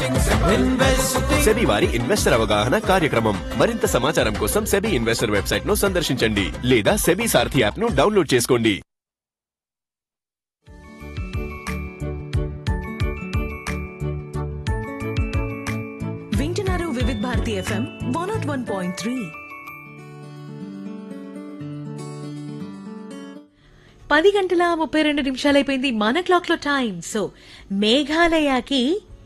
SEBI వారి investor అవగాహన కార్యక్రమం మరింత సమాచారం కోసం సెబీ ఇన్వెస్టర్ వెబ్సైట్ ను సందర్శించండి లేదా సెబీ సారథి యాప్ ను డౌన్లోడ్ చేసుకోండి వింటున్నారు Vividh Bharati FM one nought one point three పది గంటల ముప్పై రెండు నిమిషాలు అయిపోయింది మన క్లాక్ లో టైం సో మేఘాలయకి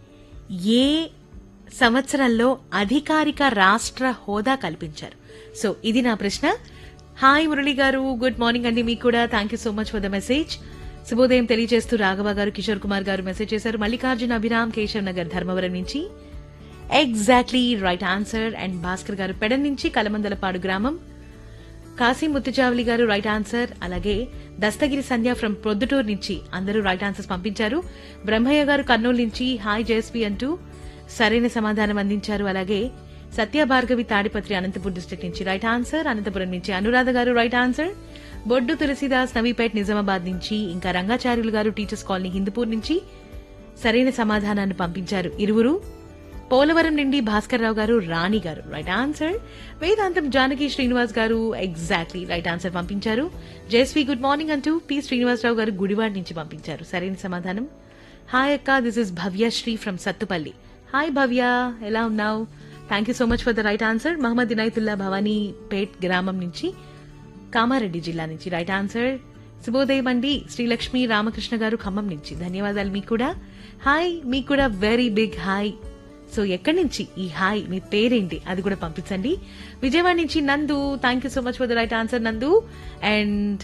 ఏ సంవత్సరంలో అధికారిక రాష్ట్ర హోదా కల్పించారు సో ఇది నా ప్రశ్న హాయ్ మురళి గారు గుడ్ మార్నింగ్ అండి మీకు కూడా thank you so much for the message శుభోదయం తెలియజేస్తూ రాఘవ గారు కిషోర్ కుమార్ గారు మెసేజ్ చేశారు మల్లికార్జున అభిరామ్ కేశవ్ నగర్ ధర్మవరం నుంచి exactly right answer and Bhaskar garu Pedana నుంచి కలమందలపాడు గ్రామం కాశీ ముత్తుచావలి గారు రైట్ ఆన్సర్ అలాగే దస్తగిరి సంధ్య ఫ్రమ్ ప్రొద్దుటూరు నుంచి అందరూ రైట్ ఆన్సర్స్ పంపించారు బ్రహ్మయ్య గారు కర్నూలు నుంచి హాయ్ జయస్వి అంటూ సరైన సమాధానం అందించారు అలాగే సత్య భార్గవి తాడిపత్రి అనంతపురం డిస్ట్రిక్ట్ నుంచి రైట్ ఆన్సర్ అనంతపురం నుంచి అనురాధ గారు రైట్ ఆన్సర్ బొడ్డు తులసిదాస్ నవీపేట్ నిజామాబాద్ నుంచి ఇంకా రంగాచార్యులు గారు టీచర్స్ కాలనీ హిందూపూర్ నుంచి సరైన సమాధానాన్ని పంపించారు ఇరువురు పోలవరం నుండి భాస్కర్ రావు గారు రాణి గారు రైట్ ఆన్సర్ వేదాంతం జానకి శ్రీనివాస్ గారు ఎగ్జాక్ట్లీ రైట్ ఆన్సర్ పంపించారు జయశ్రీ గుడ్ మార్నింగ్ అంటూ పి శ్రీనివాసరావు గారు గుడివాడ నుంచి పంపించారు సరైన సమాధానం హాయ్ అక్క this is Bhavya Sri from Sathupalli hi Bhavya ఎలా ఉన్నావు thank you so much for the right answer Mohammed Inayatullah Bhavani Pet గ్రామం నుంచి కామారెడ్డి జిల్లా నుంచి రైట్ ఆన్సర్ శుభోదయం అండి శ్రీలక్ష్మి రామకృష్ణ గారు ఖమ్మం నుంచి ధన్యవాదాలు మీకు కూడా హాయ్ మీకు కూడా వెరీ బిగ్ హాయ్ సో ఎక్కడి నుంచి ఈ హాయ్ మీ పేరేంటి అది కూడా పంపించండి విజయవాడ నుంచి Nandu thank you so much for the right answer Nandu and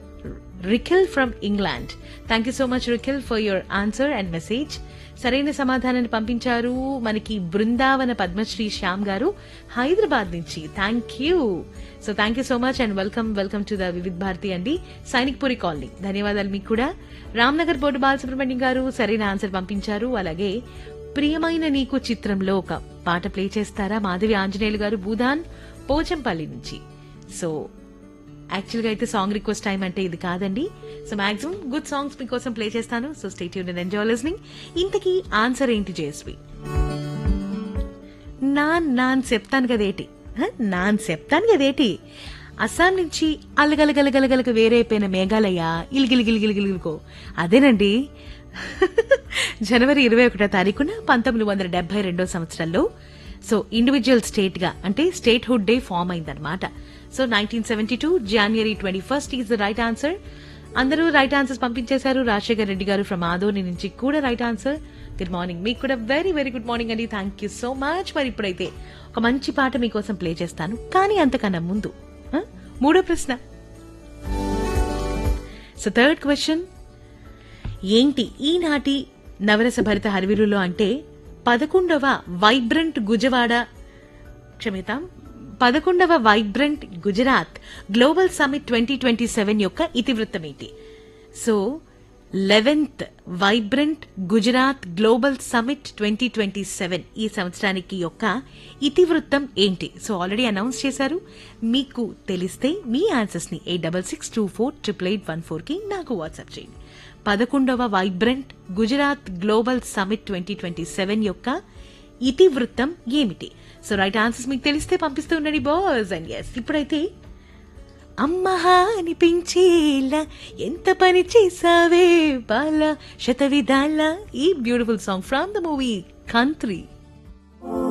Rikhil from England thank you so much Rikhil for your answer and message సరైన సమాధానాన్ని పంపించారు మనకి బృందావన పద్మశ్రీ శ్యామ్ గారు హైదరాబాద్ నుంచి thank you so thank you so much and welcome welcome to the Vividh Bharati అండి Sainikpuri colony ధన్యవాదాలు మీకు కూడా Ramnagar board Balasubrahmanyam గారు సరైన ఆన్సర్ పంపించారు అలాగే ప్రియమైన నీకు చిత్రంలో ఒక పాట ప్లే చేస్తారా మాధవి ఆంజనేయులు గారు భూదాన్ పోచంపల్లి నుంచి సో యాక్చువల్ గా అయితే సాంగ్ రిక్వెస్ట్ టైం అంటే ఇది కాదండి సో మాక్సిమం గుడ్ సాంగ్స్ మీకోసం ప్లే చేస్తాను సో స్టేట్ యూన్ అండ్ ఎంజాయ్ లిస్నింగ్ ఇంతకీ ఆన్సర్ ఏంటి జయశ్రీ నాన్ నాన్ చెప్తాను కదేటి హ? నాన్ చెప్తాను కదేటి అస్సాం నుంచి అలగలగలగలగలగ వేరైపోయిన మేఘాలయ ఇలిగిలిగిలిగిలిగిలికో అదేనండి జనవరి ఇరవై ఒకటో తారీఖున పంతొమ్మిది వందల డెబ్బై రెండో సంవత్సరంలో సో ఇండివిజువల్ స్టేట్ గా అంటే స్టేట్ హుడ్ డే ఫామ్ అయిందనమాట so nineteen seventy two January twenty first is the right answer అందరూ రైట్ ఆన్సర్స్ పంపించేశారు రాజశేఖర్ రెడ్డి గారు ఫ్రమ్ ఆదోని నుంచి కూడా రైట్ ఆన్సర్ గుడ్ మార్నింగ్ మీకు కూడా వెరీ వెరీ గుడ్ మార్నింగ్ అండి థ్యాంక్ యూ సో మచ్ మరి ఇప్పుడైతే ఒక మంచి పాట మీకోసం ప్లే చేస్తాను కానీ అంతకన్నా ముందు ఆ, మూడో ప్రశ్న సో థర్డ్ క్వశ్చన్ ఏంటి ఈనాటి నవరస భరిత హరివిరులో అంటే పదకొండవ వైబ్రెంట్ గుజవాడ క్షమితాం పదకొండవ vibrant Gujarat global summit twenty twenty seven యొక్క ఇతివృత్తం ఏంటి so eleventh vibrant Gujarat global summit twenty twenty seven ఈ సంవత్సరానికి యొక్క ఇతివృత్తం ఏంటి సో ఆల్రెడీ అనౌన్స్ చేశారు మీకు తెలిస్తే మీ ఆన్సర్స్ ని eight double six two four triple eight one four కి నాకు వాట్సాప్ చేయండి పదకొండవ vibrant Gujarat global summit twenty twenty seven యొక్క ఇతివృత్తం ఏమిటి సో రైట్ ఆన్సర్స్ మీకు తెలిస్తే పంపిస్తూ ఉండండి బాస్ అండ్ ఎస్ ఇప్పుడైతే అమ్మహా అనిపించేలా ఎంత పని చేసావే బాల శత విధాల ఈ beautiful song from the movie country